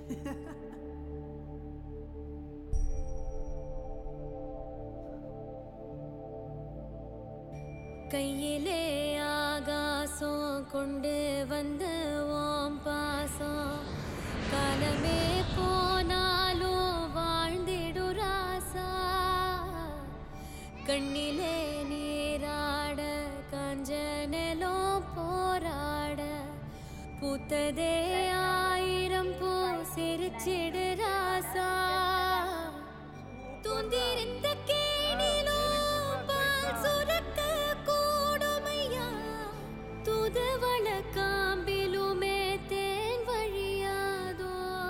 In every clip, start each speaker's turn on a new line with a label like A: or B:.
A: கையிலே ஆகாசம் கொண்டு வந்த ஓம் பாசம் காலமே போனாலும் வாழ்ந்திடு ராசா கண்ணிலே நீராட காஞ்சனலோ போராட பூத்ததே ஆயிரம் பூ சிரிச்சிடு ராசா தூந்திருந்த கேணிலோ பால் சுரக்க கூடுமையா தூதுவள காம்பிலுமே தேன் வழியாதோ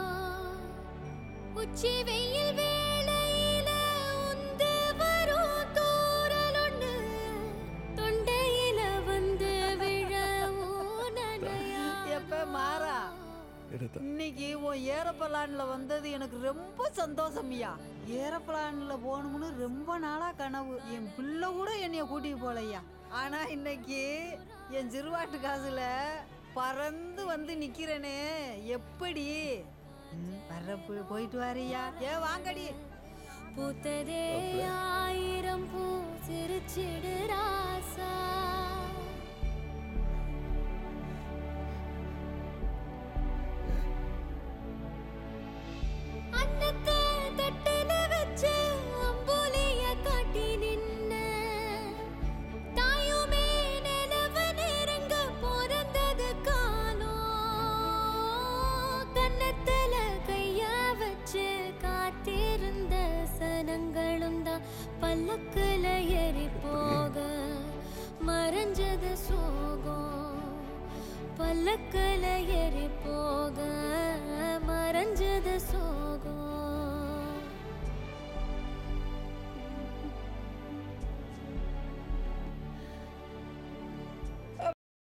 A: உச்சி வெயில் வேளையில உந்து வரும் தூறலொன்னு தொண்டையில வந்து விழவும் நனையா
B: எப்ப மாறா
C: எடுத்தா
B: இன்னைக்கு உன் ஏரோப்ளான்ல வந்தது எனக்கு ரொம்ப சந்தோஷம்யா ஏரோப்ளான்ல போகணும்னு ரொம்ப நாளா கனவு என் பிள்ளை கூட என்னைய கூட்டிட்டு போலையா ஆனா இன்னைக்கு என் சிறுவாட்டு காசுல பறந்து வந்து நிக்கிறேனே எப்படி ம், வர்ற போ- போயிட்டு வாரியா ஏ வாங்கடி
A: பூத்ததே ஆயிரம் பூ சிரிச்சிடு ராசா அன்னத்தை தட்டுல வச்சு அம்புலிய காட்டி நின்ன தாயுமே நிலவ நெருங்க பிறந்தது காலம் கன்னத்துல கைய வச்சு காத்திருந்த சனங்களும் தான் பல்லக்குல ஏறி போக மறைஞ்சது சோகம் பல்லக்குல ஏறி போக